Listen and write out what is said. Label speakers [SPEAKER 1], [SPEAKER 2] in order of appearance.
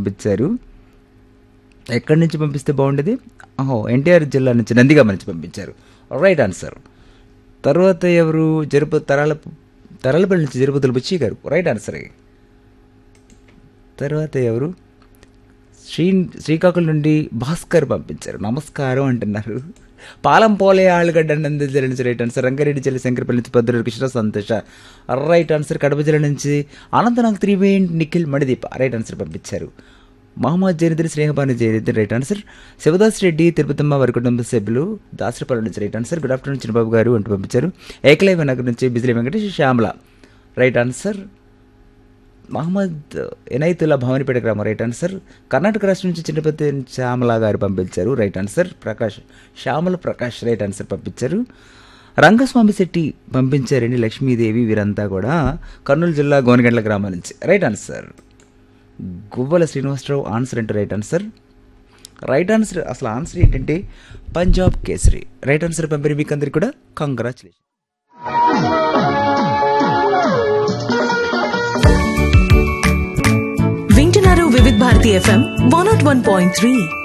[SPEAKER 1] పంపించారు ఎక్కడి నుంచి పంపిస్తే బాగుండేది ఓహో ఎన్టీఆర్ జిల్లా నుంచి నందిగామ నుంచి పంపించారు రైట్ ఆన్సర్ తర్వాత ఎవరు జరుపు తరాల తరాలపల్లి నుంచి జరుపతులు బుచ్చి గారు రైట్ ఆన్సర్ తర్వాత ఎవరు శ్రీ శ్రీకాకుళం నుండి భాస్కర్ పంపించారు నమస్కారం అంటున్నారు పాలం పోలే ఆలుగడ్డ నంది జిల్లా నుంచి రైట్ ఆన్సర్ రంగారెడ్డి జిల్లా శంకరపల్లి నుంచి భద్రుడు కృష్ణ సంతోష రైట్ ఆన్సర్ కడప జిల్లా నుంచి అనంతనాగ్ త్రివేణి నిఖిల్ మణిదీప్ రైట్ ఆన్సర్ పంపించారు మహమ్మద్ జైనుద్దీన్ స్నేహబాను జైనుద్దీన్ రైట్ ఆన్సర్ శివదాస్ రెడ్డి తిరుపతమ్మ వారి కుటుంబ సభ్యులు దాసరపల్లి నుంచి right answer good afternoon Chinnababu గారు అంటూ పంపించారు ఏకలైవ నగర్ నుంచి బిజిలీ వెంకటేష్ శ్యామల రైట్ ఆన్సర్ మహమ్మద్ ఎనైతుల్లా భవానిపేట గ్రామం రైట్ ఆన్సర్ కర్ణాటక రాష్ట్రం నుంచి చిన్నపతి శ్యామల గారు పంపించారు right answer Prakash Shyamala Prakash right answer పంపించారు రంగస్వామి శెట్టి పంపించారండి లక్ష్మీదేవి వీరంతా కూడా కర్నూలు జిల్లా గోనగండ్ల గ్రామం నుంచి right answer Guvvala Srinivasarao answer అంటే రైట్ ఆన్సర్ రైట్ ఆన్సర్ అసలు ఆన్సర్ ఏంటంటే పంజాబ్ కేసరి రైట్ ఆన్సర్ పంపిణీ మీకు అందరికి కూడా కంగ్రాచులేషన్
[SPEAKER 2] వింటున్నారు Vividh Bharati FM one not one point three